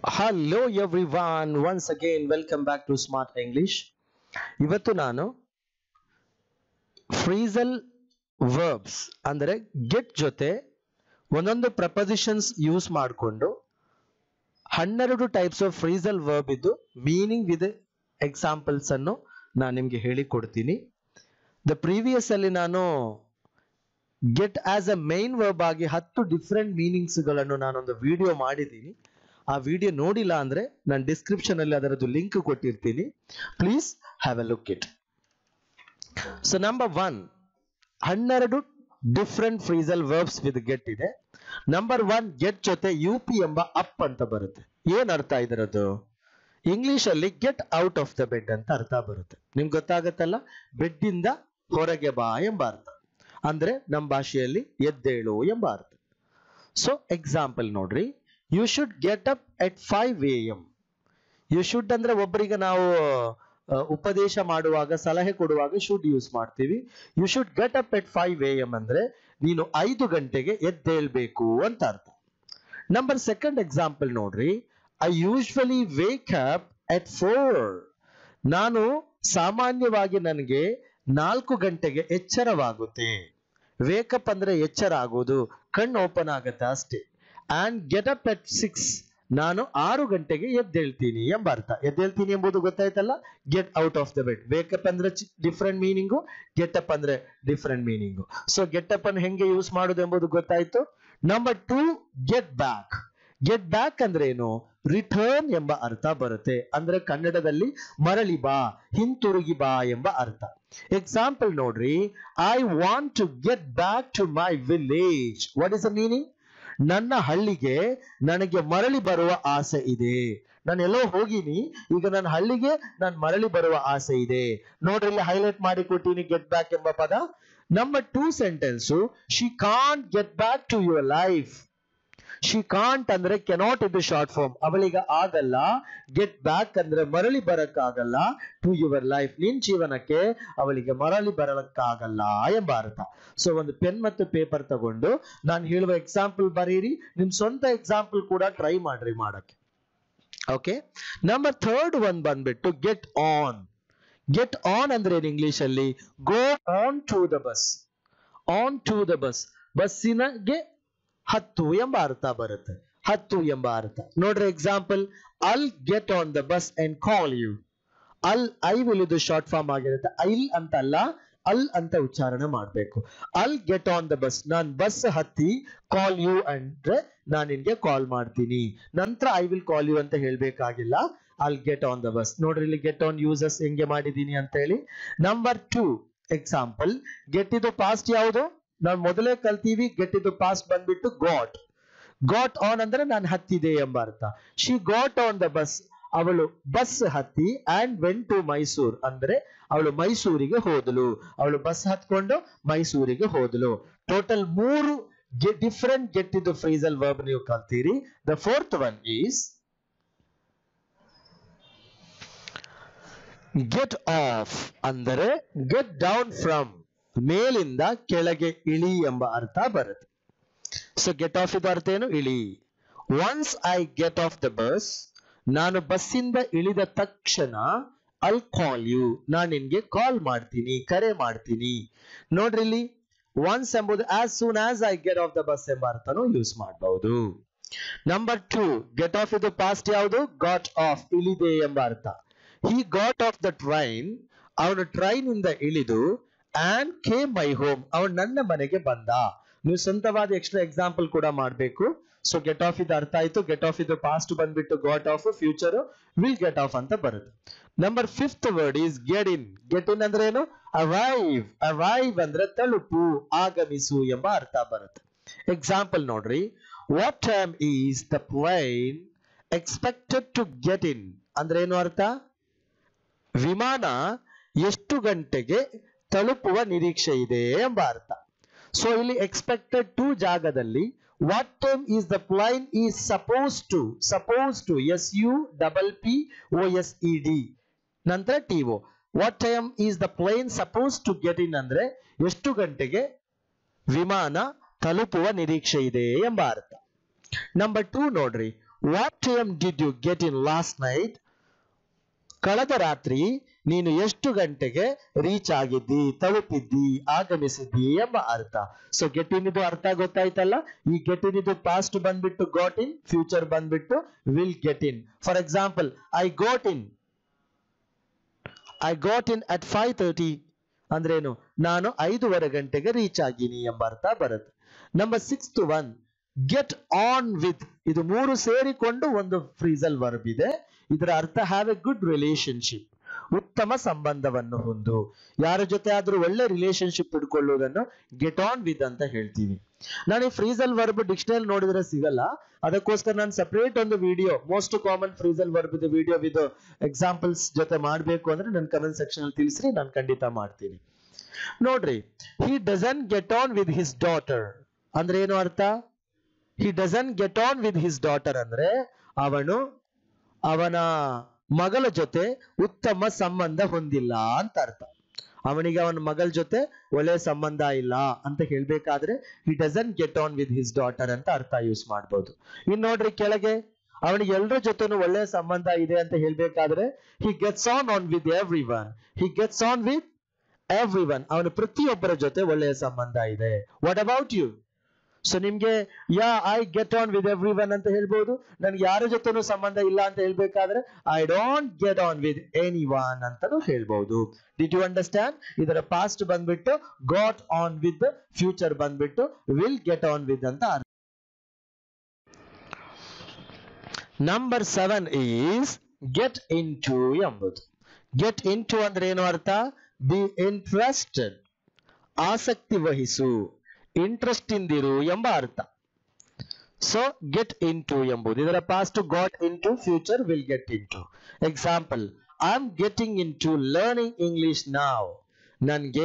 hello everyone once again welcome back to smart English ಇವತ್ತು ನಾನು phrasal verbs ಅಂದರೆ get ಜೊತೆ ಒಂದೊಂದು ಪ್ರಪೋಸಿಷನ್ಸ್ ಯೂಸ್ ಮಾಡಿಕೊಂಡು ಹನ್ನೆರಡು ಟೈಪ್ಸ್ ಆಫ್ ಫ್ರೀಸಲ್ ವರ್ಬ್ ಇದ್ದು ಮೀನಿಂಗ್ ವಿತ್ ಎಕ್ಸಾಂಪಲ್ಸ್ ಅನ್ನು ನಾನು ನಿಮಗೆ ಹೇಳಿಕೊಡ್ತೀನಿ ದ ಪ್ರೀವಿಯಸ್ ಅಲ್ಲಿ ನಾನು get as a main verb ಆಗಿ ಹತ್ತು ಡಿಫ್ರೆಂಟ್ ಮೀನಿಂಗ್ಸ್ ಗಳನ್ನು ನಾನೊಂದು ವಿಡಿಯೋ ಮಾಡಿದ್ದೀನಿ ಆ ವಿಡಿಯೋ ನೋಡಿಲ್ಲ ಅಂದ್ರೆ ನಾನು ಡಿಸ್ಕ್ರಿಪ್ಷನ್ ಅಲ್ಲಿ ಅದರದ್ದು ಲಿಂಕ್ ಕೊಟ್ಟಿರ್ತೀನಿ please have a look it so number one ಹನ್ನೆರಡು different phrasal verbs with get ಇದೆ ನಂಬರ್ ಒನ್ ಗೆಟ್ ಜೊತೆ ಯು ಪಿ ಎಂಬ ಅಪ್ ಅಂತ ಬರುತ್ತೆ ಏನ್ ಅರ್ಥ ಇದರದ್ದು ಇಂಗ್ಲಿಷ್ ಅಲ್ಲಿ get out of the bed ಅಂತ ಅರ್ಥ ಬರುತ್ತೆ ನಿಮ್ಗೆ ಗೊತ್ತಾಗತ್ತಲ್ಲ ಬೆಡ್ ಇಂದ ಹೊರಗೆ ಬಾ ಎಂಬ ಅರ್ಥ ಅಂದ್ರೆ ನಮ್ಮ ಭಾಷೆಯಲ್ಲಿ ಎದ್ದೇಳು ಎಂಬ ಅರ್ಥ ಸೊ ಎಕ್ಸಾಂಪಲ್ ನೋಡ್ರಿ you should get up at five A M you should ಅಂದ್ರೆ ಒಬ್ಬರಿಗೆ ನಾವು ಆ, ಉಪದೇಶ ಮಾಡುವಾಗ ಸಲಹೆ ಕೊಡುವಾಗ ಶುಡ್ ಯೂಸ್ ಮಾಡ್ತೀವಿ you should get up at five A M ಅಂದ್ರೆ ನೀನು ಐದು ಗಂಟೆಗೆ ಎದ್ದೇಳ್ಬೇಕು ಅಂತ ಅರ್ಥ ನಂಬರ್ ಸೆಕೆಂಡ್ ಎಕ್ಸಾಂಪಲ್ ನೋಡ್ರಿ I usually wake up at four ನಾನು ಸಾಮಾನ್ಯವಾಗಿ ನನಗೆ ನಾಲ್ಕು ಗಂಟೆಗೆ ಎಚ್ಚರವಾಗುತ್ತೆ ವೇಕಪ್ ಅಂದ್ರೆ ಎಚ್ಚರ ಆಗೋದು ಕಣ್ಣು ಓಪನ್ ಆಗುತ್ತೆ ಅಷ್ಟೇ and get up at six ನಾನು ಆರು ಗಂಟೆಗೆ ಎದ್ದೇಳ್ತೀನಿ ಎಂಬ ಅರ್ಥ ಎದ್ದೇಳ್ತೀನಿ ಎಂಬುದು ಗೊತ್ತಾಯ್ತಲ್ಲ get out of the bed wake up ಅಂದ್ರೆ ಡಿಫ್ರೆಂಟ್ ಮೀನಿಂಗು ಗೆಟ್ ಅಪ್ ಅಂದ್ರೆ different meaning so get up ಅನ್ನು ಹೆಂಗೆ ಯೂಸ್ ಮಾಡೋದು ಎಂಬುದು ಗೊತ್ತಾಯ್ತು number two get back get back ಅಂದ್ರೆ ಏನು ರಿಟರ್ನ್ ಎಂಬ ಅರ್ಥ ಬರುತ್ತೆ ಅಂದ್ರೆ ಕನ್ನಡದಲ್ಲಿ ಮರಳಿ ಬಾ ಹಿಂತಿರುಗಿ ಬಾ ಎಂಬ ಅರ್ಥ ಎಕ್ಸಾಂಪಲ್ ನೋಡ್ರಿ I want to get back to my village what is the meaning ನನ್ನ ಹಳ್ಳಿಗೆ ನನಗೆ ಮರಳಿ ಬರುವ ಆಸೆ ಇದೆ ನಾನು ಎಲ್ಲೋ ಹೋಗಿನಿ ಈಗ ನನ್ನ ಹಳ್ಳಿಗೆ ನಾನು ಮರಳಿ ಬರುವ ಆಸೆ ಇದೆ ನೋಡ್ರಿ ಇಲ್ಲಿ ಹೈಲೈಟ್ ಮಾಡಿ ಕೊಟ್ಟಿನಿ ಗೆಟ್ ಬ್ಯಾಕ್ ಎಂಬ ಪದ ನಮ್ಮ two sentence she can't get back to your life she can't ಅಂದ್ರೆ ಕೆನಾಟ್ ಇದು ಶಾರ್ಟ್ ಫಾರ್ಮ್ ಅವಳಿಗೆ ಆಗಲ್ಲ ಗೆಟ್ ಬ್ಯಾಕ್ ಅಂದ್ರೆ ಮರಳಿ ಬರಕ್ಕಾಗಲ್ಲ ಟು ಯುವರ್ ಲೈಫ್ ನಿನ್ ಜೀವನಕ್ಕೆ ಅವಳಿಗೆ ಮರಳಿ ಬರಲಕ್ಕಾಗಲ್ಲ ಎಂಬ ಅರ್ಥ ಸೊ ಒಂದು ಪೆನ್ ಮತ್ತು ಪೇಪರ್ ತಗೊಂಡು ನಾನು ಹೇಳುವ ಎಕ್ಸಾಂಪಲ್ ಬರೀರಿ ನಿಮ್ ಸ್ವಂತ ಎಕ್ಸಾಂಪಲ್ ಕೂಡ ಟ್ರೈ ಮಾಡ್ರಿ ಮಾಡಕ್ಕೆ ಓಕೆ ನಂಬರ್ ಥರ್ಡ್ ಒನ್ ಬಂದ್ಬಿಟ್ಟು ಗೆಟ್ ಆನ್ ಗೆಟ್ ಆನ್ ಅಂದ್ರೆ ಇಂಗ್ಲಿಷ್ ಅಲ್ಲಿ go on to the bus on to the bus ಬಸ್ಸಿನಗೆ ಹತ್ತು ಎಂಬ ಅರ್ಥ ಬರುತ್ತೆ ಹತ್ತು ಎಂಬ ಅರ್ಥ ನೋಡ್ರಿ example I'll get on the bus and call you I'll I will ಇದು ಶಾರ್ಟ್ ಫಾರ್ಮ್ ಆಗಿರುತ್ತೆ ಐಲ್ ಅಂತ ಅಲ್ಲ ಅಲ್ ಅಂತ ಉಚ್ಚಾರಣೆ ಮಾಡಬೇಕು I'll get on the bus ನಾನ್ ಬಸ್ ಹತ್ತಿ ಕಾಲ್ ಯು ಅಂದ್ರೆ ನಾನು ನಿನ್ಗೆ ಕಾಲ್ ಮಾಡ್ತೀನಿ ನಂತರ ಐ ವಿಲ್ ಕಾಲ್ ಯು ಅಂತ ಹೇಳ್ಬೇಕಾಗಿಲ್ಲ ಅಲ್ ಗೆಟ್ ಆನ್ ದ ಬಸ್ ನೋಡ್ರಿ ಇಲ್ಲಿ ಗೆಟ್ ಆನ್ ಯೂಸಸ್ ಹೆಂಗೆ ಮಾಡಿದೀನಿ ಅಂತ ಹೇಳಿ ನಂಬರ್ ಟೂ ಎಕ್ಸಾಂಪಲ್ ಗೆಟ್ ಇದು ಪಾಸ್ಟ್ ಯಾವುದು ನಾವು ಮೊದಲೇ ಕಲ್ತೀವಿ ಗೆಟ್ ಇದು ಪಾಸ್ಟ್ ಬಂದ್ಬಿಟ್ಟು ಗಾಟ್ ಗಾಟ್ ಆನ್ ಅಂದ್ರೆ ನಾನು ಹತ್ತಿದೆ ಎಂಬ ಅರ್ಥ she got on the bus ಅವಳು ಬಸ್ ಹತ್ತಿ ಅಂಡ್ ವೆನ್ ಟು ಮೈಸೂರ್ ಅಂದ್ರೆ ಅವಳು ಮೈಸೂರಿಗೆ ಹೋದಳು ಅವಳು ಬಸ್ ಹತ್ಕೊಂಡು ಮೈಸೂರಿಗೆ ಹೋದಳು ಟೋಟಲ್ ಮೂರು ಡಿಫ್ರೆಂಟ್ ಗೆಟ್ ಇದು ಫ್ರೀಸಲ್ ವರ್ಬ್ ನೀವು ಕಲ್ತೀರಿ the fourth one is get off ಅಂದರೆ ಗೆಟ್ ಡೌನ್ ಫ್ರಮ್ ಮೇಲಿಂದ ಕೆಳಗೆ ಇಳಿ ಎಂಬ ಅರ್ಥ ಬರುತ್ತೆ ಸೊ ಗೆಟ್ ಆಫ್ ಇದು ಅರ್ಥ ಏನು ಇಳಿ once I get off the bus ನಾನು ಬಸ್ಸಿಂದ ಇಳಿದ ತಕ್ಷಣ ಅಲ್ ಕಾಲ್ ಯು ನಾನು ನಿನ್ಗೆ ಕಾಲ್ ಮಾಡ್ತೀನಿ ಕರೆ ಮಾಡ್ತೀನಿ ನೋಡ್ರಿ ಇಲ್ಲಿ ಒನ್ಸ್ ಎಂಬುದು as soon as I get off the bus ಎಂಬ ಅರ್ಥನೂ ಯೂಸ್ ಮಾಡಬಹುದು ನಂಬರ್ ಟೂ ಗೆಟ್ ಆಫ್ ಇದು ಪಾಸ್ಟ್ ಯಾವುದು ಗಾಟ್ ಆಫ್ ಇಳಿದೆ ಎಂಬ ಅರ್ಥ he got off the train ಅವನು ಟ್ರೈನ್ ಇಂದ ಇಳಿದು ಆಂಡ್ ಕೆ ಮೈ ಹೋಮ್ ಅವನು ನನ್ನ ಮನೆಗೆ ಬಂದ ನೀವು ಸ್ವಂತವಾದ ಎಕ್ಸ್ಟ್ರಾ ಎಕ್ಸಾಂಪಲ್ ಕೂಡ ಮಾಡಬೇಕು ಸೊ ಗೆಟ್ ಆಫ್ ಇದು ಅರ್ಥ ಆಯ್ತು ಗೆಟ್ ಆಫ್ ಇದು ಪಾಸ್ಟ್ ಬಂದ್ಬಿಟ್ಟು got off future will get off ಅಂತ ಬರುತ್ತೆ number fifth word is get in get in ಅಂದ್ರೆ ಏನು ಅರೈವ್ ಅರೈವ್ ಅಂದ್ರೆ ತಲುಪು ಆಗಮಿಸು ಎಂಬ ಅರ್ಥ ಬರುತ್ತೆ ಎಕ್ಸಾಂಪಲ್ ನೋಡ್ರಿ what time is the plane expected to get in ಅಂದ್ರೆ ಏನು ಅರ್ಥ ವಿಮಾನ ಎಷ್ಟು ಗಂಟೆಗೆ ತಲುಪುವ ನಿರೀಕ್ಷೆ ಇದೆ ಎಂಬ ಅರ್ಥ ಸೊ ಇಲ್ಲಿ ಎಕ್ಸ್ಪೆಕ್ಟೆಡ್ ಟು ಜಾಗದಲ್ಲಿ what time is the plane is suppose to suppose to S U double P O S E D ನಂತರ T O what time is the plane suppose to get in ಅಂದ್ರೆ ಎಷ್ಟು ಗಂಟೆಗೆ ವಿಮಾನ ತಲುಪುವ ನಿರೀಕ್ಷೆ ಇದೆ ಎಂಬ ಅರ್ಥ ನಂಬರ್ ಟೂ ನೋಡ್ರಿ what time did you get in last night ಕಳೆದ ರಾತ್ರಿ ನೀನು ಎಷ್ಟು ಗಂಟೆಗೆ ರೀಚ್ ಆಗಿದ್ದಿ ತಲುಪಿದ್ದಿ ಆಗಮಿಸಿದ್ದಿ ಎಂಬ ಅರ್ಥ ಸೊ ಗೆಟ್ ಇನ್ ಇದು ಅರ್ಥ ಗೊತ್ತಾಯ್ತಲ್ಲ ಈ ಗೆಟ್ ಇನ್ ಇದು ಪಾಸ್ಟ್ ಬಂದ್ಬಿಟ್ಟು ಗಾಟ್ ಇನ್ ಫ್ಯೂಚರ್ ಬಂದ್ಬಿಟ್ಟು will get in for example I got in I got in at five thirty ಅಂದ್ರೇನು ನಾನು ಐದೂವರೆ ಗಂಟೆಗೆ ರೀಚ್ ಆಗಿನಿ ಎಂಬ ಅರ್ಥ ಬರುತ್ತೆ number six one get on with ಇದು ಮೂರು ಸೇರಿಕೊಂಡು ಒಂದು ಫ್ರೀಸಲ್ ವರ್ಬ್ ಇದೆ ಇದರ ಅರ್ಥ ಹ್ಯಾವ್ ಎ ಗುಡ್ ರಿಲೇಶನ್ಶಿಪ್ ಉತ್ತಮ ಸಂಬಂಧವನ್ನು ಹೊಂದು ಯಾರ ಜೊತೆ ಆದ್ರೂ ಒಳ್ಳೆ ರಿಲೇಶನ್ಶಿಪ್ ಇಟ್ಕೊಳ್ಳುವುದನ್ನು ಗೆಟ್ ಆನ್ ವಿತ್ ಅಂತ ಹೇಳ್ತೀವಿ ನಾನು ಈ ಫ್ರೀಸಲ್ ವರ್ಬ್ ಡಿಕ್ಷನರಿ ನೋಡಿದ್ರೆ ಸಿಗಲ್ಲ ಅದಕ್ಕೋಸ್ಕರ ನಾನು ಸಪರೇಟ್ ಒಂದು video most common phrasal verb ಇದು ವಿಡಿಯೋ ವಿತ್ ಎಕ್ಸಾಂಪಲ್ಸ್ ಜೊತೆ ಮಾಡಬೇಕು ಅಂದ್ರೆ ನನ್ನ ಕಮೆಂಟ್ ಸೆಕ್ಷನ್ ಅಲ್ಲಿ ತಿಳಿಸ್ರಿ ನಾನು ಖಂಡಿತ ಮಾಡ್ತೀನಿ ನೋಡ್ರಿ he doesn't get on with his daughter ಅಂದ್ರೆ ಏನು ಅರ್ಥ he doesn't get on with his daughter ಅಂದ್ರೆ ಅವನು ಅವನ ಮಗಳ ಜೊತೆ ಉತ್ತಮ ಸಂಬಂಧ ಹೊಂದಿಲ್ಲ ಅಂತ ಅರ್ಥ ಅವನಿಗೆ ಅವನ ಮಗಳ ಜೊತೆ ಒಳ್ಳೆ ಸಂಬಂಧ ಇಲ್ಲ ಅಂತ ಹೇಳ್ಬೇಕಾದ್ರೆ he doesn't get on with his daughter ಅಂತ ಅರ್ಥ ಯೂಸ್ ಮಾಡ್ಬೋದು ಇನ್ ನೋಡ್ರಿ ಕೆಳಗೆ ಅವನಿಗೆ ಎಲ್ಲರ ಜೊತೆನೂ ಒಳ್ಳೆ ಸಂಬಂಧ ಇದೆ ಅಂತ ಹೇಳ್ಬೇಕಾದ್ರೆ he gets on on with everyone he gets on with everyone ಅವನು ಪ್ರತಿಯೊಬ್ಬರ ಜೊತೆ ಒಳ್ಳೆಯ ಸಂಬಂಧ ಇದೆ ವಾಟ್ ಅಬೌಟ್ ಯು ಸೊ ನಿಮ್ಗೆ yeah I get on with everyone ಅಂತ ಹೇಳ್ಬೋದು ನನ್ಗೆ ಯಾರ ಜೊತೆನೂ ಸಂಬಂಧ ಇಲ್ಲ ಅಂತ ಹೇಳ್ಬೇಕಾದ್ರೆ I don't get on with anyone ಅಂತಾನು ಹೇಳ್ಬಹುದು ಡಿಡ್ ಯು ಅಂಡರ್ಸ್ಟ್ಯಾಂಡ್ ಇದರ ಪಾಸ್ಟ್ ಬಂದ್ಬಿಟ್ಟು ಗಾಟ್ ಆನ್ ವಿತ್ ಫ್ಯೂಚರ್ ಬಂದ್ಬಿಟ್ಟು ವಿಲ್ ಗೆಟ್ ಆನ್ ವಿತ್ ಅಂತ ಅರ್ಥ number seven is get into ಎಂಬುದು ಗೆಟ್ ಇನ್ ಟು ಅಂದ್ರೆ ಏನು ಅರ್ಥ ಬಿ ಇಂಟ್ರೆಸ್ಟೆಡ್ ಆಸಕ್ತಿ ವಹಿಸು ಇಂಟ್ರೆಸ್ಟ್ ಇಂದಿರು ಎಂಬ ಅರ್ಥ ಸೊ ಗೆಟ್ ಇನ್ ಟು ಎಂಬುದು ಇದರ past got into future will get into example I am getting into learning English ನಾವ್ ನನ್ಗೆ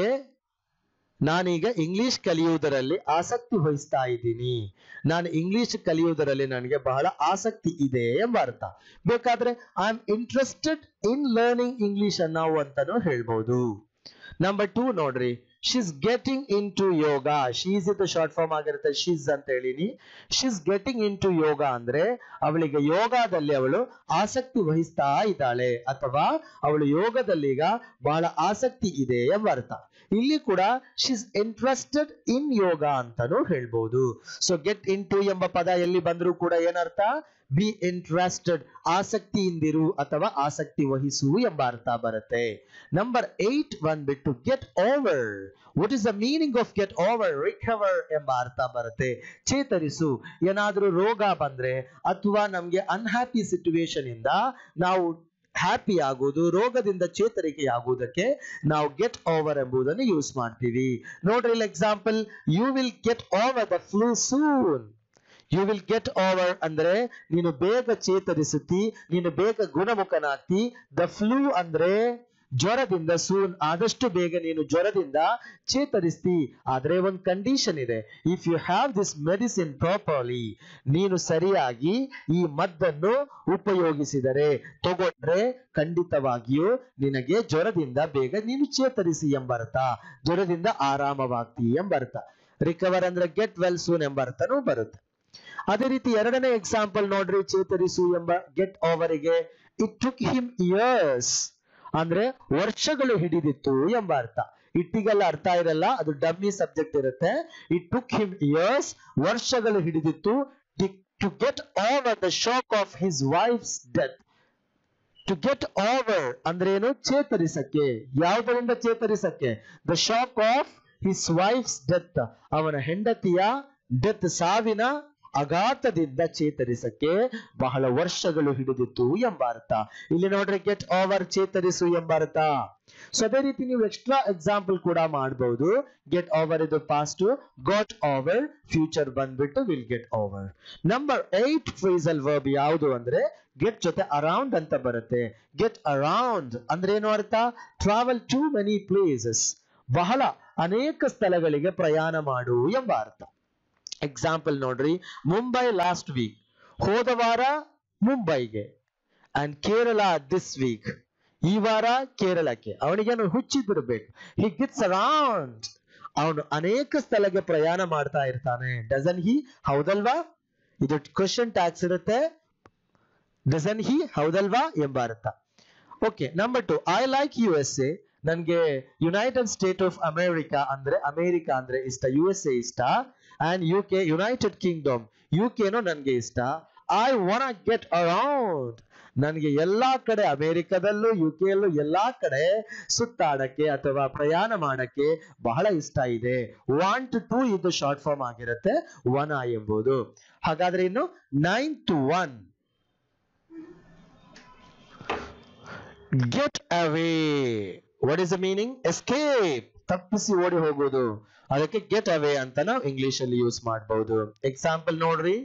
ನಾನೀಗ ಇಂಗ್ಲಿಷ್ ಕಲಿಯುವುದರಲ್ಲಿ ಆಸಕ್ತಿ ವಹಿಸ್ತಾ ಇದ್ದೀನಿ ನಾನು ಇಂಗ್ಲಿಷ್ ಕಲಿಯುವುದರಲ್ಲಿ ನನಗೆ ಬಹಳ ಆಸಕ್ತಿ ಇದೆ ಎಂಬ ಅರ್ಥ ಬೇಕಾದ್ರೆ I am interested in learning English ನಾವು ಅಂತಾನು ಹೇಳ್ಬಹುದು ನಂಬರ್ ಟೂ ನೋಡ್ರಿ she's getting into yoga she's ಇದು ಶಾರ್ಟ್ ಫಾರ್ಮ್ ಆಗಿರುತ್ತೆ ಶೀಸ್ ಅಂತ ಹೇಳಿನಿ she's getting into yoga ಅಂದ್ರೆ ಅವಳಿಗೆ ಯೋಗದಲ್ಲಿ ಅವಳು ಆಸಕ್ತಿ ವಹಿಸ್ತಾ ಇದ್ದಾಳೆ ಅಥವಾ ಅವಳು ಯೋಗದಲ್ಲಿ ಈಗ ಬಹಳ ಆಸಕ್ತಿ ಇದೆ ಎಂಬ ಅರ್ಥ ಇಲ್ಲಿ ಕೂಡ ಶೀಸ್ ಇಂಟ್ರೆಸ್ಟೆಡ್ ಇನ್ ಯೋಗ ಅಂತಾನು ಹೇಳ್ಬಹುದು ಸೊ ಗೆಟ್ ಇನ್ ಟು ಎಂಬ ಪದ ಎಲ್ಲಿ ಬಂದರೂ ಕೂಡ ಏನರ್ಥ ಬಿ ಇಂಟ್ರೆಸ್ಟೆಡ್ ಆಸಕ್ತಿಯಿಂದಿರು ಅಥವಾ ಆಸಕ್ತಿ ವಹಿಸು ಎಂಬ ಅರ್ಥ ಬರುತ್ತೆ ನಂಬರ್ ಏಟ್ ಬಂದ್ಬಿಟ್ಟು get over what is the meaning of get over recover ಎಂಬ ಅರ್ಥ ಬರುತ್ತೆ ಚೇತರಿಸು ಏನಾದ್ರೂ ರೋಗ ಬಂದ್ರೆ ಅಥವಾ ನಮ್ಗೆ ಅನ್ಹ್ಯಾಪಿ ಸಿಚುವೇಶನ್ ಇಂದ ನಾವು ಹ್ಯಾಪಿ ಆಗುವುದು ರೋಗದಿಂದ ಚೇತರಿಕೆಯಾಗುವುದಕ್ಕೆ ನಾವು ಗೆಟ್ ಓವರ್ ಎಂಬುದನ್ನು ಯೂಸ್ ಮಾಡ್ತೀವಿ ನೋಡ್ರಿ example you will get over the flu soon you will get over ಅಂದ್ರೆ ನೀನು ಬೇಗ ಚೇತರಿಸುತ್ತಿ ನೀನು ಬೇಗ ಗುಣಮುಖನಾಗ್ತಿ ದ ಫ್ಲೂ ಅಂದ್ರೆ ಜ್ವರದಿಂದ ಸೂನ್ ಆದಷ್ಟು ಬೇಗ ನೀನು ಜ್ವರದಿಂದ ಚೇತರಿಸ್ತಿ ಆದ್ರೆ ಒಂದು ಕಂಡೀಷನ್ ಇದೆ if you have this medicine properly ನೀನು ಸರಿಯಾಗಿ ಈ ಮದ್ದನ್ನು ಉಪಯೋಗಿಸಿದರೆ ತಗೊಂಡ್ರೆ ಖಂಡಿತವಾಗಿಯೂ ನಿನಗೆ ಜ್ವರದಿಂದ ಬೇಗ ನೀನು ಚೇತರಿಸಿ ಎಂಬರ್ಥ ಜ್ವರದಿಂದ ಆರಾಮವಾಗ್ತಿ ಎಂಬರ್ಥ ರಿಕವರ್ ಅಂದ್ರೆ ಗೆಟ್ ವೆಲ್ ಸೂನ್ ಎಂಬ ಅರ್ಥನೂ ಬರುತ್ತೆ ಅದೇ ರೀತಿ ಎರಡನೇ ಎಕ್ಸಾಂಪಲ್ ನೋಡ್ರಿ ಚೇತರಿಸು ಎಂಬ ಗೆಟ್ ಓವರಿಗೆ ಇಟ್ ಟುಕ್ ಹಿಮ್ ಇಯರ್ಸ್ ಅಂದ್ರೆ ವರ್ಷಗಳು ಹಿಡಿದಿತ್ತು ಎಂಬ ಅರ್ಥ ಇಟ್ಟಿಗೆಲ್ಲ ಅರ್ಥ ಇರಲ್ಲ ಅದು ಡಮ್ಮಿ ಸಬ್ಜೆಕ್ಟ್ ಇರುತ್ತೆ ಇಟ್ ಟುಕ್ ಹಿಮ್ ಇಯರ್ಸ್ ವರ್ಷಗಳು ಹಿಡಿದಿತ್ತು to get over the shock of his wife's death to get over ಅಂದ್ರೆ ಏನು ಚೇತರಿಸಕ್ಕೆ ಯಾವುದರಿಂದ ಚೇತರಿಸಕ್ಕೆ the shock of his wife's death ಅವನ ಹೆಂಡತಿಯ ಡೆತ್ ಸಾವಿನ ಅಘಾತದಿಂದ ಚೇತರಿಸಕ್ಕೆ ಬಹಳ ವರ್ಷಗಳು ಹಿಡಿದಿತ್ತು ಎಂಬ ಅರ್ಥ ಇಲ್ಲಿ ನೋಡ್ರಿ ಗೆಟ್ ಓವರ್ ಚೇತರಿಸು ಎಂಬ ಅರ್ಥ ಸೊ ಅದೇ ರೀತಿ ನೀವು ಎಕ್ಸ್ಟ್ರಾ ಎಕ್ಸಾಂಪಲ್ ಕೂಡ ಮಾಡಬಹುದು ಗೆಟ್ ಓವರ್ ಇದು ಪಾಸ್ಟ್ ಗಾಟ್ ಓವರ್ ಫ್ಯೂಚರ್ ಬಂದ್ಬಿಟ್ಟು will get over number eight phrasal verb ಯಾವುದು ಅಂದ್ರೆ ಗೆಟ್ ಜೊತೆ ಅರೌಂಡ್ ಅಂತ ಬರುತ್ತೆ ಗೆಟ್ ಅರೌಂಡ್ ಅಂದ್ರೆ ಏನು ಅರ್ಥ ಟ್ರಾವೆಲ್ ಟು ಮೆನಿ ಪ್ಲೇಸಸ್ ಬಹಳ ಅನೇಕ ಸ್ಥಳಗಳಿಗೆ ಪ್ರಯಾಣ ಮಾಡು ಎಂಬ ಅರ್ಥ ಎಕ್ಸಾಂಪಲ್ ನೋಡ್ರಿ ಮುಂಬೈ ಲಾಸ್ಟ್ ವೀಕ್ ಹೋದ ವಾರ ಮುಂಬೈಗೆ ಅಂಡ್ ಕೇರಳ ದಿಸ್ ವೀಕ್ ಈ ವಾರ ಕೇರಳಕ್ಕೆ ಅವನಿಗೇನು ಹುಚ್ಚಿ ಬಿಡಬೇಕು ಹಿ ಗಿಟ್ಸ್ ಅರೌಂಡ್ ಅವನು ಅನೇಕ ಸ್ಥಳಕ್ಕೆ ಪ್ರಯಾಣ ಮಾಡ್ತಾ ಇರ್ತಾನೆ ಡಸನ್ ಹಿ ಹೌದಲ್ವಾ ಇದು ಕ್ವಶನ್ ಟ್ಯಾಕ್ಸ್ ಇರುತ್ತೆ ಡಸನ್ ಹಿ ಹೌದಲ್ವಾ ಎಂಬ ಅರ್ಥ okay number two I like U S A ನನ್ಗೆ ಯುನೈಟೆಡ್ ಸ್ಟೇಟ್ ಆಫ್ ಅಮೆರಿಕಾ ಅಂದ್ರೆ ಅಮೆರಿಕ ಅಂದ್ರೆ ಇಷ್ಟ ಯು ಎಸ್ ಎ ಇಷ್ಟ and U K united kingdom U ಕೆನೂ ನನ್ಗೆ ಇಷ್ಟ ಐ ವಾನ್ ಗೆಟ್ ಅರೌಂಡ್ ನನಗೆ ಎಲ್ಲಾ ಕಡೆ ಅಮೆರಿಕದಲ್ಲೂ ಯು ಕೆಯಲ್ಲೂ ಎಲ್ಲಾ ಕಡೆ ಸುತ್ತಾಡಕ್ಕೆ ಅಥವಾ ಪ್ರಯಾಣ ಮಾಡಕ್ಕೆ ಬಹಳ ಇಷ್ಟ ಇದೆ ವಾಂಟ್ ಟು ಇದು ಶಾರ್ಟ್ ಫಾರ್ಮ್ ಆಗಿರುತ್ತೆ ಒನ್ ಐ ಎಂಬುದು ಹಾಗಾದ್ರೆ ಇನ್ನು ninth one get away what is the meaning escape ತಪ್ಪಿಸಿ ಓಡಿ ಹೋಗೋದು ಅದಕ್ಕೆ ಗೆಟ್ ಅವೇ ಅಂತ ನಾವು ಇಂಗ್ಲಿಷ್ ಅಲ್ಲಿ ಯೂಸ್ ಮಾಡಬಹುದು ಎಕ್ಸಾಂಪಲ್ ನೋಡ್ರಿ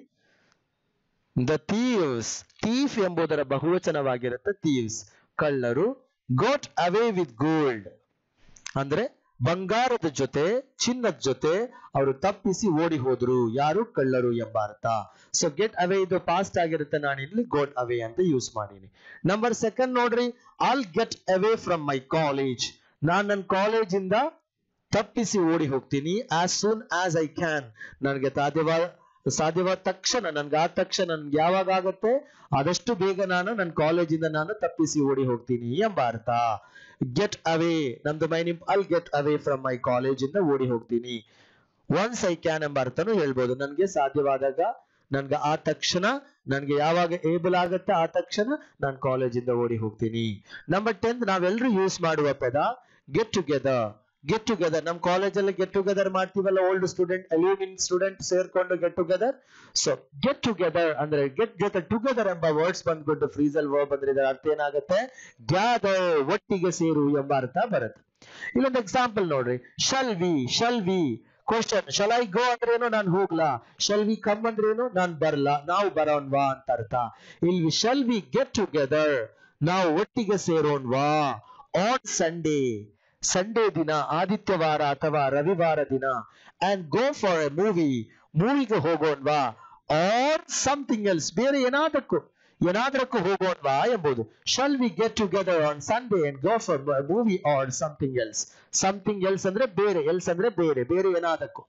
ದ ಥೀವ್ಸ್ ಥೀಫ್ ಎಂಬುದರ ಬಹುವಚನವಾಗಿರುತ್ತೆ ಥೀವ್ಸ್ ಕಳ್ಳರು ಗೋಟ್ ಅವೇ ವಿತ್ ಗೋಲ್ಡ್ ಅಂದ್ರೆ ಬಂಗಾರದ ಜೊತೆ ಚಿನ್ನದ ಜೊತೆ ಅವರು ತಪ್ಪಿಸಿ ಓಡಿ ಹೋದ್ರು ಯಾರು ಕಳ್ಳರು ಎಂಬ ಅರ್ಥ ಸೊ ಗೆಟ್ ಅವೇ ಇದು ಪಾಸ್ಟ್ ಆಗಿರುತ್ತೆ ನಾನು ಇಲ್ಲಿ ಗೋಟ್ ಅವೇ ಅಂತ ಯೂಸ್ ಮಾಡೀನಿ ನಂಬರ್ ಸೆಕೆಂಡ್ ನೋಡ್ರಿ I'll get away from my college ನಾನ್ ನನ್ನ ಕಾಲೇಜಿಂದ ತಪ್ಪಿಸಿ ಓಡಿ ಹೋಗ್ತೀನಿ as soon as I can ನನಗೆ ಸಾಧ್ಯವಾದ ಸಾಧ್ಯವಾದ ತಕ್ಷಣ ನನ್ಗೆ ಆದ ತಕ್ಷಣ ನನ್ಗೆ ಯಾವಾಗ ಆಗುತ್ತೆ ಆದಷ್ಟು ಬೇಗ ನಾನು ನನ್ನ ಕಾಲೇಜಿಂದ ನಾನು ತಪ್ಪಿಸಿ ಓಡಿ ಹೋಗ್ತೀನಿ ಎಂಬ ಅರ್ಥ ಗೆಟ್ ಅವೇ ನಮ್ದು ಮೈನಿ I'll get away from my college ಇಂದ ಓಡಿ ಹೋಗ್ತೀನಿ ಒನ್ಸ್ ಐ ಕ್ಯಾನ್ ಎಂಬ ಅರ್ಥನೂ ಹೇಳ್ಬೋದು ನನ್ಗೆ ಸಾಧ್ಯವಾದಾಗ ನನ್ಗೆ ಆ ತಕ್ಷಣ ನನ್ಗೆ ಯಾವಾಗ ಏಬಲ್ ಆಗುತ್ತೆ ಆ ತಕ್ಷಣ ನಾನು ಕಾಲೇಜಿಂದ ಓಡಿ ಹೋಗ್ತೀನಿ ನಂಬರ್ ಟೆನ್ ನಾವೆಲ್ಲರೂ ಯೂಸ್ ಮಾಡುವ ಪದ ಗೆಟ್ ಟುಗೆದರ್ ಗೆಟ್ ಟುಗೆದರ್ ನಮ್ ಕಾಲೇಜಲ್ಲಿ ಗೆಟ್ ಟುಗೆದರ್ ಮಾಡ್ತೀವಲ್ಲ ಓಲ್ಡ್ ಸ್ಟೂಡೆಂಟ್ ಅಲ್ಯೂಮಿನ್ ಸ್ಟೂಡೆಂಟ್ ಸೇರ್ಕೊಂಡು get together so get together ಅಂದ್ರೆ ಗೆಟ್ ಜೊತೆ ಟುಗೆದರ್ ಎಂಬ ವರ್ಡ್ಸ್ ಬಂದ್ಬಿಟ್ಟು ಫ್ರೀಸಲ್ ವರ್ಬ್ ಅಂದ್ರೆ ಇದರ ಅರ್ಥ ಏನಾಗುತ್ತೆ ಗ್ಯಾದರ್ ಒಟ್ಟಿಗೆ ಸೇರು ಎಂಬ ಅರ್ಥ ಬರುತ್ತೆ ಇಲ್ಲೊಂದು ಎಕ್ಸಾಂಪಲ್ ನೋಡ್ರಿ shall we shall we question shall I go ಅಂದ್ರೆ ಏನು ನಾನು ಹೋಗ್ಲಾ ಶಲ್ ವಿ ಕಮ್ ಅಂದ್ರೆ ಏನು ನಾನ್ ಬರ್ಲಾ ನಾವು ಬರೋನ್ವಾ ಅಂತ ಅರ್ಥ ಇಲ್ಲಿ ಶಲ್ ವಿ ಗೆಟ್ ಟುಗೆದರ್ ನಾವು ಒಟ್ಟಿಗೆ ಸೇರೋನ್ವಾ ಆನ್ ಸಂಡೇ ಸಂಡೇ ದಿನ ಆದಿತ್ಯವಾರ ಅಥವಾ ರವಿವಾರ ದಿನ and go for a movie ಮೂವಿಗೆ ಹೋಗೋಣ್ವಾ ಆರ್ ಸಮಥಿಂಗ್ ಎಲ್ಸ್ ಬೇರೆ ಏನಾದಕ್ಕೂ ಏನಾದಕ್ಕೂ ಹೋಗೋಣ್ವಾ ಎಂಬುದು shall we get together on Sunday and go for movie or something else something else ಅಂದ್ರೆ ಬೇರೆ ಎಲ್ಸ್ ಅಂದ್ರೆ ಬೇರೆ ಬೇರೆ ಏನಾದಕ್ಕೂ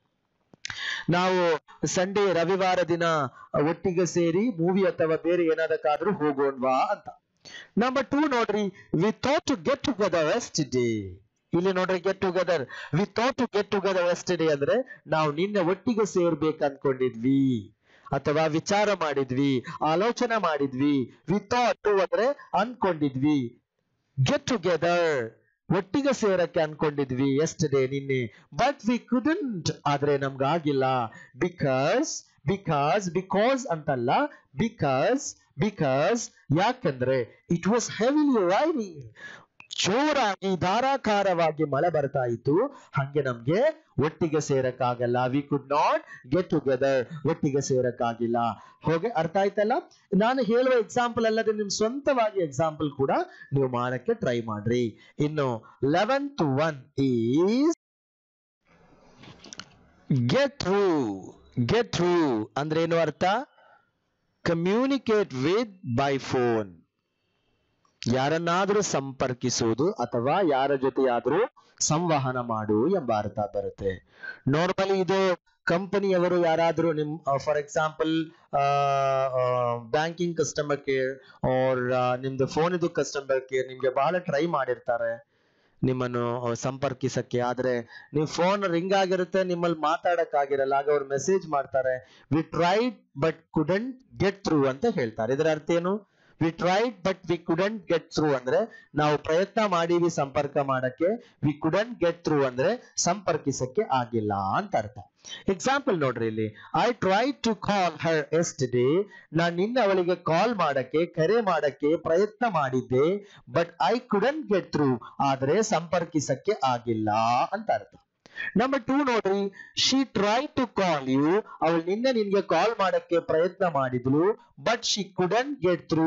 ನಾವು ಸಂಡೇ ರವಿವಾರ ದಿನ ಒಟ್ಟಿಗೆ ಸೇರಿ ಮೂವಿ ಅಥವಾ ಬೇರೆ ಏನಾದಕ್ಕಾದ್ರೂ ಹೋಗೋಣ್ವಾ ಅಂತ ನಂಬರ್ ಟೂ ನೋಡ್ರಿ we thought to get together yesterday ಇಲ್ಲಿ ನೋಡ್ರಿ get together we thought to get together yesterday ಅಂದ್ರೆ ನಾವು ನಿನ್ನೆ ಒಟ್ಟಿಗೆ ಸೇರ್ಬೇಕು ಅನ್ಕೊಂಡಿದ್ವಿ ಅಥವಾ ವಿಚಾರ ಮಾಡಿದ್ವಿ ಆಲೋಚನೆ ಮಾಡಿದ್ವಿ ವಿ ಥಾಟ್ ಟು ಅಂದ್ರೆ ಅನ್ಕೊಂಡಿದ್ವಿ ಗೆಟ್ ಟುಗೆದರ್ ಒಟ್ಟಿಗೆ ಸೇರಕ್ಕೆ ಅನ್ಕೊಂಡಿದ್ವಿ ಎಸ್ಟರ್ಡೇ ನಿನ್ನೆ ಬಟ್ ವಿ ಕುಡಂಟ್ ಆದ್ರೆ ನಮ್ಗಾಗಿಲ್ಲ ಬಿಕಾಸ್ ಬಿಕಾಸ್ ಬಿಕಾಸ್ ಅಂತಲ್ಲ ಬಿಕಾಸ್ ಬಿಕಾಸ್ ಯಾಕಂದ್ರೆ ಇಟ್ ವಾಸ್ ಹೆವಿಲಿ ರೈನಿಂಗ್ ಜೋರಾಗಿ ಧಾರಾಕಾರವಾಗಿ ಮಳೆ ಬರ್ತಾ ಇತ್ತು ಹಂಗೆ ನಮ್ಗೆ ಒಟ್ಟಿಗೆ ಸೇರಕ್ಕಾಗಲ್ಲ we could not get together ಒಟ್ಟಿಗೆ ಸೇರಕ್ಕಾಗಿಲ್ಲ ಹೋಗಿ ಅರ್ಥ ಆಯ್ತಲ್ಲ ನಾನು ಹೇಳುವ ಎಕ್ಸಾಂಪಲ್ ಅಲ್ಲದೆ ನಿಮ್ ಸ್ವಂತವಾಗಿ ಎಕ್ಸಾಂಪಲ್ ಕೂಡ ನೀವು ಮಾಡಕ್ಕೆ ಟ್ರೈ ಮಾಡ್ರಿ ಇನ್ನು eleventh one is get through get through ಅಂದ್ರೆ ಏನು ಅರ್ಥ ಕಮ್ಯುನಿಕೇಟ್ ವಿತ್ ಬೈ ಫೋನ್ ಯಾರನ್ನಾದ್ರೂ ಸಂಪರ್ಕಿಸುವುದು ಅಥವಾ ಯಾರ ಜೊತೆಯಾದ್ರೂ ಸಂವಹನ ಮಾಡು ಎಂಬ ಅರ್ಥ ಬರುತ್ತೆ ನಾರ್ಮಲಿ ಇದು ಕಂಪನಿಯವರು ಯಾರಾದ್ರೂ ನಿಮ್ for example banking customer care or ನಿಮ್ದು ಫೋನ್ ಇದು ಕಸ್ಟಮರ್ ಕೇರ್ ನಿಮ್ಗೆ ಬಹಳ ಟ್ರೈ ಮಾಡಿರ್ತಾರೆ ನಿಮ್ಮನ್ನು ಸಂಪರ್ಕಿಸಕ್ಕೆ ಆದ್ರೆ ನೀವು ಫೋನ್ ರಿಂಗ್ ಆಗಿರುತ್ತೆ ನಿಮ್ಮಲ್ಲಿ ಮಾತಾಡಕ್ ಆಗಿರಲ್ಲ ಆಗ ಅವ್ರು ಮೆಸೇಜ್ ಮಾಡ್ತಾರೆ we tried but couldn't get through ಅಂತ ಹೇಳ್ತಾರೆ ಇದರ ಅರ್ಥ ಏನು we tried but we couldn't get through ಅಂದ್ರೆ ನಾವು ಪ್ರಯತ್ನ ಮಾಡೀವಿ ಸಂಪರ್ಕ ಮಾಡಕ್ಕೆ ವಿ ಕುಡಂಟ್ ಗೆಟ್ ಥ್ರೂ ಅಂದ್ರೆ ಸಂಪರ್ಕಿಸಕ್ಕೆ ಆಗಿಲ್ಲ ಅಂತ ಅರ್ಥ ಎಕ್ಸಾಂಪಲ್ ನೋಡ್ರಿ ಇಲ್ಲಿ I try to call her yesterday ನಾನ್ ನಿನ್ನೆ ಅವಳಿಗೆ ಕಾಲ್ ಮಾಡಕ್ಕೆ ಕರೆ ಮಾಡಕ್ಕೆ ಪ್ರಯತ್ನ ಮಾಡಿದ್ದೆ but I couldn't get through ಆದ್ರೆ ಸಂಪರ್ಕಿಸಕ್ಕೆ ಆಗಿಲ್ಲ ಅಂತ ಅರ್ಥ ನಂಬರ್ ಟೂ ನೋಡ್ರಿ she try to call you ಅವಳು ನಿನ್ನೆ ನಿನ್ಗೆ ಕಾಲ್ ಮಾಡಕ್ಕೆ ಪ್ರಯತ್ನ ಮಾಡಿದ್ಲು but she couldn't get through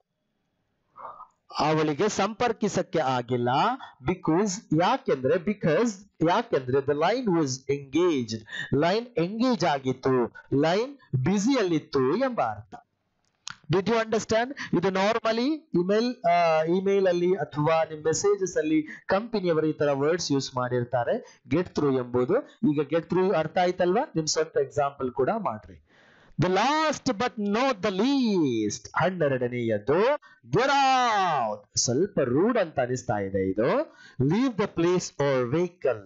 ಅವಳಿಗೆ ಸಂಪರ್ಕಿಸಕ್ಕೆ ಆಗಿಲ್ಲ ಬಿಕಾಸ್ ಯಾಕೆಂದ್ರೆ ಬಿಕಾಸ್ ಯಾಕೆಂದ್ರೆ the line was engage line engage ಆಗಿತ್ತು ಲೈನ್ ಬ್ಯುಸಿಯಲ್ಲಿತ್ತು ಎಂಬ ಅರ್ಥ ಡಿಡ್ ಯು ಅಂಡರ್ಸ್ಟ್ಯಾಂಡ್ ಇದು ನಾರ್ಮಲಿ ಇಮೇಲ್ ಇಮೇಲ್ ಅಲ್ಲಿ ಅಥವಾ ನಿಮ್ ಮೆಸೇಜಸ್ ಅಲ್ಲಿ ಕಂಪನಿಯವರು ಈ ತರ ವರ್ಡ್ಸ್ ಯೂಸ್ ಮಾಡಿರ್ತಾರೆ ಗೆಟ್ ಥ್ರೂ ಎಂಬುದು ಈಗ ಗೆಟ್ ಥ್ರೂ ಅರ್ಥ ಆಯ್ತಲ್ವಾ ನಿಮ್ ಸ್ವಂತ ಎಕ್ಸಾಂಪಲ್ ಕೂಡ ಮಾಡ್ರಿ the last but not the least ಹನ್ನೆರಡನೆಯದ್ದು ಗೆಟ್ ಔಟ್ ಸ್ವಲ್ಪ ರೂಡ್ ಅಂತ ಅನಿಸ್ತಾ ಇದೆ ಇದು leave the place or vehicle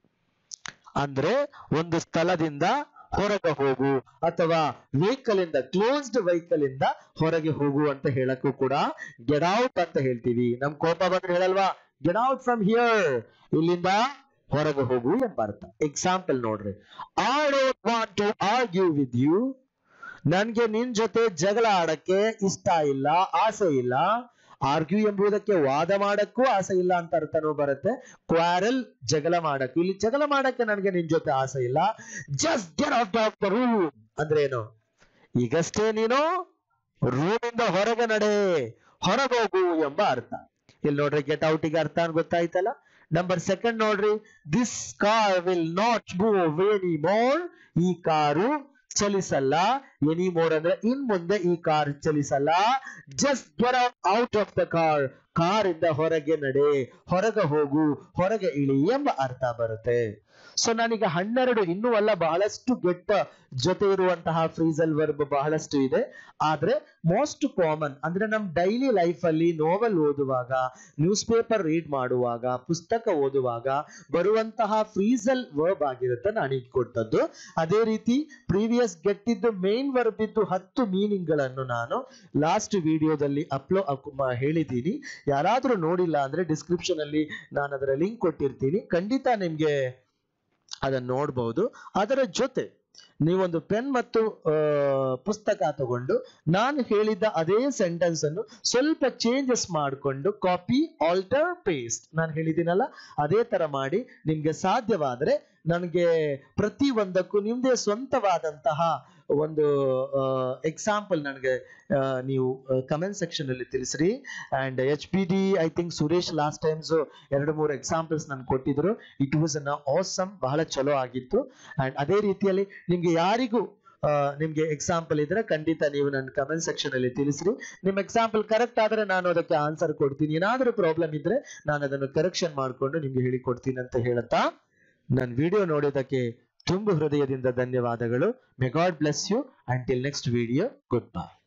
ಅಂದ್ರೆ ಒಂದು ಸ್ಥಳದಿಂದ ಹೊರಗೆ ಹೋಗು ಅಥವಾ ವೆಹಿಕಲ್ ಇಂದ ಕ್ಲೋಸ್ಡ್ ವೆಹಿಕಲ್ ಇಂದ ಹೊರಗೆ ಹೋಗು ಅಂತ ಹೇಳಕ್ಕೂ ಕೂಡ ಗೆಟ್ ಔಟ್ ಅಂತ ಹೇಳ್ತೀವಿ ನಮ್ ಕೋಪ ಬಂದ್ರೆ ಹೇಳಲ್ವಾ ಗೆಟ್ ಔಟ್ ಫ್ರಮ್ ಹಿಯರ್ ಇಲ್ಲಿಂದ ಹೊರಗೆ ಹೋಗು ಎಂಬ ಅರ್ಥ ಎಕ್ಸಾಂಪಲ್ ನೋಡ್ರಿ I don't want to argue with you ನನ್ಗೆ ನಿನ್ ಜೊತೆ ಜಗಳ ಆಡಕ್ಕೆ ಇಷ್ಟ ಇಲ್ಲ ಆಸೆ ಇಲ್ಲ ಆರ್ಗ್ಯೂ ಎಂಬುದಕ್ಕೆ ವಾದ ಮಾಡಕ್ಕೂ ಆಸೆ ಇಲ್ಲ ಅಂತ ಅರ್ಥನೂ ಬರುತ್ತೆ ಕ್ವಾರಲ್ ಜಗಳ ಮಾಡಕ್ಕೂ ಇಲ್ಲಿ ಜಗಳ ಮಾಡಕ್ಕೆ ನನಗೆ ನಿನ್ ಜೊತೆ ಆಸೆ ಇಲ್ಲ just get out of the room ಅಂದ್ರೆ ಏನು ಈಗಷ್ಟೇ ನೀನು ರೂಮ್ ಇಂದ ಹೊರಗೆ ನಡೆ ಹೊರಗೋಗು ಎಂಬ ಅರ್ಥ ಇಲ್ಲಿ ನೋಡ್ರಿ ಗೆಟ್ ಔಟಿಗೆ ಅರ್ಥ ಅಂತ ಗೊತ್ತಾಯ್ತಲ್ಲ ನಂಬರ್ ಸೆಕೆಂಡ್ ನೋಡ್ರಿ this car will not move any more ಈ ಕಾರು ಚಲಿಸಲ್ಲ ಎನಿ ಮೋರ್ ಅಂದ್ರೆ ಇನ್ ಮುಂದೆ ಈ ಕಾರ್ ಚಲಿಸಲ್ಲ just get out of the car car ಇಂದ ಹೊರಗೆ ನಡೆ ಹೊರಗೆ ಹೋಗು ಹೊರಗೆ ಇಳಿ ಎಂಬ ಅರ್ಥ ಬರುತ್ತೆ ಸೊ ನಾನೀಗ ಹನ್ನೆರಡು ಇನ್ನೂ ಅಲ್ಲ ಬಹಳಷ್ಟು ಗೆಟ್ಟ ಜೊತೆ ಇರುವಂತಹ ಫ್ರೀಸಲ್ ವರ್ಬ್ ಬಹಳಷ್ಟು ಇದೆ ಆದ್ರೆ ಮೋಸ್ಟ್ ಕಾಮನ್ ಅಂದ್ರೆ ನಮ್ ಡೈಲಿ ಲೈಫ್ ಅಲ್ಲಿ ನೋವೆಲ್ ಓದುವಾಗ ನ್ಯೂಸ್ ಪೇಪರ್ ರೀಡ್ ಮಾಡುವಾಗ ಪುಸ್ತಕ ಓದುವಾಗ ಬರುವಂತಹ ಫ್ರೀಸಲ್ ವರ್ಬ್ ಆಗಿರುತ್ತೆ ನಾನೀಗ ಕೊಟ್ಟದ್ದು ಅದೇ ರೀತಿ ಪ್ರೀವಿಯಸ್ ಗೆಟ್ಟಿದ್ದು ಮೇನ್ ವರ್ಬ್ ಇದ್ದು ಹತ್ತು ಮೀನಿಂಗ್ ಗಳನ್ನು ನಾನು ಲಾಸ್ಟ್ ವಿಡಿಯೋದಲ್ಲಿ ಅಪ್ಲೋ ಹೇಳಿದ್ದೀನಿ ಯಾರಾದ್ರೂ ನೋಡಿಲ್ಲ ಅಂದ್ರೆ ಡಿಸ್ಕ್ರಿಪ್ಷನ್ ಅಲ್ಲಿ ನಾನು ಅದರ ಲಿಂಕ್ ಕೊಟ್ಟಿರ್ತೀನಿ ಖಂಡಿತ ನಿಮ್ಗೆ ಅದನ್ನ ನೋಡಬಹುದು ಅದರ ಜೊತೆ ನೀವೊಂದು ಪೆನ್ ಮತ್ತು ಆ, ಪುಸ್ತಕ ತಗೊಂಡು ನಾನು ಹೇಳಿದ್ದ ಅದೇ ಸೆಂಟೆನ್ಸ್ ಅನ್ನು ಸ್ವಲ್ಪ ಚೇಂಜಸ್ ಮಾಡಿಕೊಂಡು ಕಾಪಿ ಆಲ್ಟರ್ ಪೇಸ್ಟ್ ನಾನು ಹೇಳಿದ್ದೀನಲ್ಲ ಅದೇ ತರ ಮಾಡಿ ನಿಮ್ಗೆ ಸಾಧ್ಯವಾದ್ರೆ ನನಗೆ ಪ್ರತಿ ಒಂದಕ್ಕೂ ನಿಮ್ದೇ ಸ್ವಂತವಾದಂತಹ ಒಂದು ಎಕ್ಸಾಂಪಲ್ ನನಗೆ ನೀವು ಕಮೆಂಟ್ ಸೆಕ್ಷನ್ ಅಲ್ಲಿ ತಿಳಿಸ್ರಿ and H P D I think Suresh last times ಎರಡು ಮೂರು ಎಕ್ಸಾಂಪಲ್ಸ್ ನನ್ಗೆ ಕೊಟ್ಟಿದ್ರು ಇಟ್ ವಾಸ್ ಅನ್ ಆಸಮ್ ಬಹಳ ಚಲೋ ಆಗಿತ್ತು ಅಂಡ್ ಅದೇ ರೀತಿಯಲ್ಲಿ ನಿಮ್ಗೆ ಯಾರಿಗೂ ಆ, ನಿಮ್ಗೆ ಎಕ್ಸಾಂಪಲ್ ಇದ್ರೆ ಖಂಡಿತ ನೀವು ನನ್ನ ಕಮೆಂಟ್ ಸೆಕ್ಷನ್ ಅಲ್ಲಿ ತಿಳಿಸ್ರಿ ನಿಮ್ ಎಕ್ಸಾಂಪಲ್ ಕರೆಕ್ಟ್ ಆದ್ರೆ ನಾನು ಅದಕ್ಕೆ ಆನ್ಸರ್ ಕೊಡ್ತೀನಿ ಏನಾದ್ರೂ ಪ್ರಾಬ್ಲಮ್ ಇದ್ರೆ ನಾನು ಅದನ್ನು ಕರೆಕ್ಷನ್ ಮಾಡ್ಕೊಂಡು ನಿಮ್ಗೆ ಹೇಳಿಕೊಡ್ತೀನಿ ಅಂತ ಹೇಳುತ್ತಾ ನನ್ನ ವಿಡಿಯೋ ನೋಡೋದಕ್ಕೆ ತುಂಬು ಹೃದಯದಿಂದ ಧನ್ಯವಾದಗಳು may God bless you until next video good bye